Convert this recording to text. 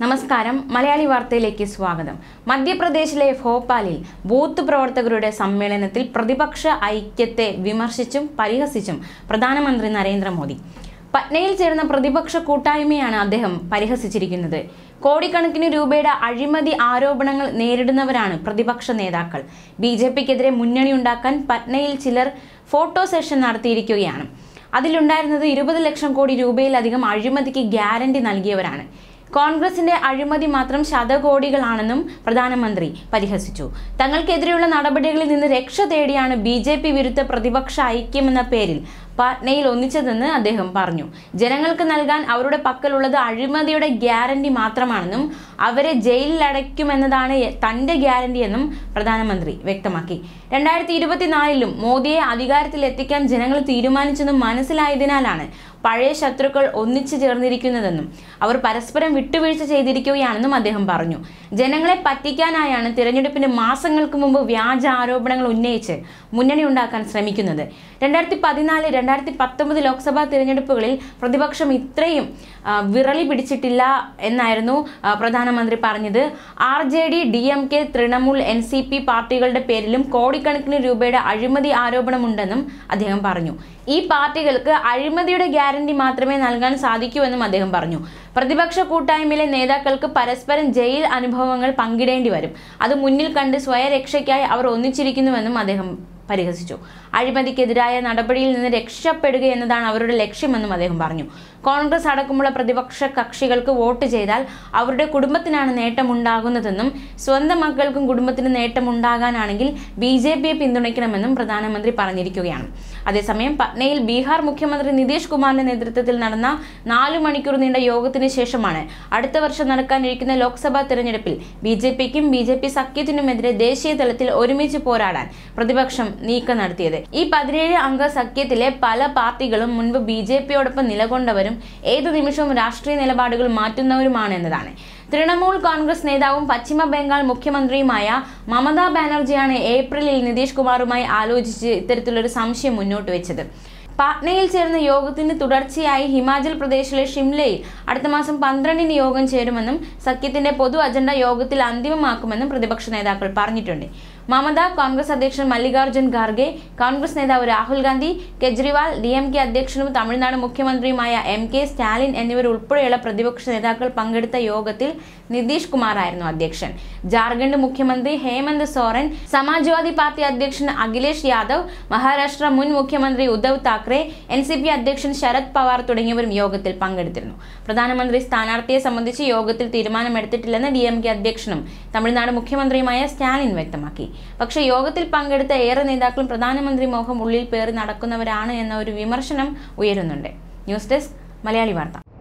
നമസ്കാരം മലയാളി വാർത്തയിലേക്ക് സ്വാഗതം മധ്യപ്രദേശിലെ ഭോപ്പാലിൽ ബൂത്ത് പ്രവർത്തകരുടെ സമ്മേളനത്തിൽ പ്രതിപക്ഷ ഐക്യത്തെ വിമർശിച്ചും പരിഹസിച്ചും പ്രധാനമന്ത്രി നരേന്ദ്രമോദി പട്നയിൽ ചേർന്ന പ്രതിപക്ഷ കൂട്ടായ്മയാണ് അദ്ദേഹം പരിഹസിച്ചിരിക്കുന്നത് കോടിക്കണക്കിന് രൂപയുടെ അഴിമതി ആരോപണങ്ങൾ നേരിടുന്നവരാണ് പ്രതിപക്ഷ നേതാക്കൾ ബി ജെ പിക്കെതിരെ മുന്നണിയുണ്ടാക്കാൻ പട്നയിൽ ചിലർ ഫോട്ടോ സെഷൻ നടത്തിയിരിക്കുകയാണ് അതിലുണ്ടായിരുന്നത് ഇരുപത് ലക്ഷം കോടി രൂപയിലധികം അഴിമതിക്ക് ഗ്യാരണ്ടി നൽകിയവരാണ് കോൺഗ്രസിന്റെ അഴിമതി മാത്രം ശതകോടികളാണെന്നും പ്രധാനമന്ത്രി പരിഹസിച്ചു തങ്ങൾക്കെതിരെയുള്ള നടപടികളിൽ നിന്ന് രക്ഷ തേടിയാണ് ബി ജെ പി വിരുദ്ധ പ്രതിപക്ഷ ഐക്യമെന്ന പേരിൽ പാറ്റ്നയിൽ ഒന്നിച്ചതെന്ന് അദ്ദേഹം പറഞ്ഞു ജനങ്ങൾക്ക് നൽകാൻ അവരുടെ പക്കലുള്ളത് അഴിമതിയുടെ ഗ്യാരണ്ടി മാത്രമാണെന്നും അവരെ ജയിലിൽ അടയ്ക്കുമെന്നതാണ് തന്റെ ഗ്യാരണ്ടി എന്നും പ്രധാനമന്ത്രി വ്യക്തമാക്കി രണ്ടായിരത്തി ഇരുപത്തിനാലിലും മോദിയെ അധികാരത്തിൽ എത്തിക്കാൻ ജനങ്ങൾ തീരുമാനിച്ചെന്നും മനസ്സിലായതിനാലാണ് പഴയ ശത്രുക്കൾ ഒന്നിച്ചു ചേർന്നിരിക്കുന്നതെന്നും അവർ പരസ്പരം വിട്ടുവീഴ്ച ചെയ്തിരിക്കുകയാണെന്നും അദ്ദേഹം പറഞ്ഞു ജനങ്ങളെ പറ്റിക്കാനായാണ് തിരഞ്ഞെടുപ്പിന് മാസങ്ങൾക്ക് മുമ്പ് വ്യാജ ആരോപണങ്ങൾ ഉന്നയിച്ച് മുന്നണി ഉണ്ടാക്കാൻ ശ്രമിക്കുന്നത് രണ്ടായിരത്തി പതിനാല് രണ്ടായിരത്തി പത്തൊമ്പത് ലോക്സഭാ തിരഞ്ഞെടുപ്പുകളിൽ പ്രതിപക്ഷം ഇത്രയും ആ, വിറളി പിടിച്ചിട്ടില്ല എന്നായിരുന്നു ആ, പ്രധാനമന്ത്രി പറഞ്ഞത് R J D D M K Trinamool N C P പാർട്ടികളുടെ പേരിലും കോടിക്കണക്കിന് രൂപയുടെ അഴിമതി ആരോപണമുണ്ടെന്നും അദ്ദേഹം പറഞ്ഞു ഈ പാർട്ടികൾക്ക് അഴിമതിയുടെ ഗ്യാരണ്ടി മാത്രമേ നൽകാൻ സാധിക്കൂ എന്നും അദ്ദേഹം പറഞ്ഞു പ്രതിപക്ഷ കൂട്ടായ്മയിലെ നേതാക്കൾക്ക് പരസ്പരം ജയിൽ അനുഭവങ്ങൾ പങ്കിടേണ്ടി വരും അത് മുന്നിൽ കണ്ട് സ്വയരക്ഷയ്ക്കായി അവർ ഒന്നിച്ചിരിക്കുന്നുവെന്നും അദ്ദേഹം പരിഹസിച്ചു അഴിമതിക്കെതിരായ നടപടിയിൽ നിന്ന് രക്ഷപ്പെടുക എന്നതാണ് അവരുടെ ലക്ഷ്യമെന്നും അദ്ദേഹം പറഞ്ഞു കോൺഗ്രസ് അടക്കമുള്ള പ്രതിപക്ഷ കക്ഷികൾക്ക് വോട്ട് ചെയ്താൽ അവരുടെ കുടുംബത്തിനാണ് നേട്ടമുണ്ടാകുന്നതെന്നും സ്വന്തം മക്കൾക്കും കുടുംബത്തിന് നേട്ടമുണ്ടാകാനാണെങ്കിൽ ബി ജെ പിയെ പിന്തുണയ്ക്കണമെന്നും പ്രധാനമന്ത്രി പറഞ്ഞിരിക്കുകയാണ് അതേസമയം പട്നയിൽ ബീഹാർ മുഖ്യമന്ത്രി നിതീഷ് കുമാറിന്റെ നേതൃത്വത്തിൽ നടന്ന നാലു മണിക്കൂർ നീണ്ട യോഗത്തിന് ശേഷമാണ് അടുത്ത വർഷം നടക്കാനിരിക്കുന്ന ലോക്സഭാ തെരഞ്ഞെടുപ്പിൽ ബി ജെ പിക്കും ബി ജെ പി സഖ്യത്തിനുമെതിരെ ദേശീയ തലത്തിൽ ഒരുമിച്ച് പോരാടാൻ പ്രതിപക്ഷം നീക്കം നടത്തിയത് ഈ പതിനേഴ് അംഗ സഖ്യത്തിലെ പല പാർട്ടികളും മുൻപ് ബി ജെ പിയോടൊപ്പം നിലകൊണ്ടവരും ഏതു നിമിഷവും രാഷ്ട്രീയ നിലപാടുകൾ മാറ്റുന്നവരുമാണ് എന്നതാണ് തൃണമൂൽ കോൺഗ്രസ് നേതാവും പശ്ചിമ ബംഗാൾ മുഖ്യമന്ത്രിയുമായ മമതാ ബാനർജിയാണ് ഏപ്രിലിൽ നിതീഷ് കുമാറുമായി ആലോചിച്ച് ഇത്തരത്തിലൊരു സംശയം മുന്നോട്ട് വെച്ചത് പാട്നയിൽ ചേർന്ന യോഗത്തിന് തുടർച്ചയായി ഹിമാചൽ പ്രദേശിലെ ഷിംലയിൽ അടുത്ത മാസം പന്ത്രണ്ടിന് യോഗം ചേരുമെന്നും സഖ്യത്തിന്റെ പൊതു അജണ്ട യോഗത്തിൽ അന്തിമമാക്കുമെന്നും പ്രതിപക്ഷ നേതാക്കൾ പറഞ്ഞിട്ടുണ്ട് മമത കോൺഗ്രസ് അധ്യക്ഷൻ മല്ലികാർജ്ജുൻ ഖാർഗെ കോൺഗ്രസ് നേതാവ് Rahul Gandhi Kejriwal D M K അധ്യക്ഷനും തമിഴ്നാട് മുഖ്യമന്ത്രിയുമായ എം കെ സ്റ്റാലിൻ എന്നിവർ ഉൾപ്പെടെയുള്ള പ്രതിപക്ഷ നേതാക്കൾ പങ്കെടുത്ത യോഗത്തിൽ നിതീഷ് കുമാർ ആയിരുന്നു അധ്യക്ഷൻ ജാർഖണ്ഡ് മുഖ്യമന്ത്രി ഹേമന്ത് സോറൻ സമാജ്വാദി പാർട്ടി അധ്യക്ഷൻ അഖിലേഷ് യാദവ് മഹാരാഷ്ട്ര മുൻ മുഖ്യമന്ത്രി Uddhav Thackeray N C P അധ്യക്ഷൻ ശരത് പവാർ തുടങ്ങിയവരും യോഗത്തിൽ പങ്കെടുത്തിരുന്നു പ്രധാനമന്ത്രി സ്ഥാനാർത്ഥിയെ സംബന്ധിച്ച് യോഗത്തിൽ തീരുമാനമെടുത്തിട്ടില്ലെന്ന് ഡി എം കെ അധ്യക്ഷനും തമിഴ്നാട് മുഖ്യമന്ത്രിയുമായ സ്റ്റാലിൻ വ്യക്തമാക്കി പക്ഷേ യോഗത്തിൽ പങ്കെടുത്ത ഏറെ നേതാക്കളും പ്രധാനമന്ത്രി മോഹം ഉള്ളിൽ പേറി നടക്കുന്നവരാണ് എന്ന ഒരു വിമർശനം ഉയരുന്നുണ്ട് ന്യൂസ് ഡെസ്ക് മലയാളി വാർത്ത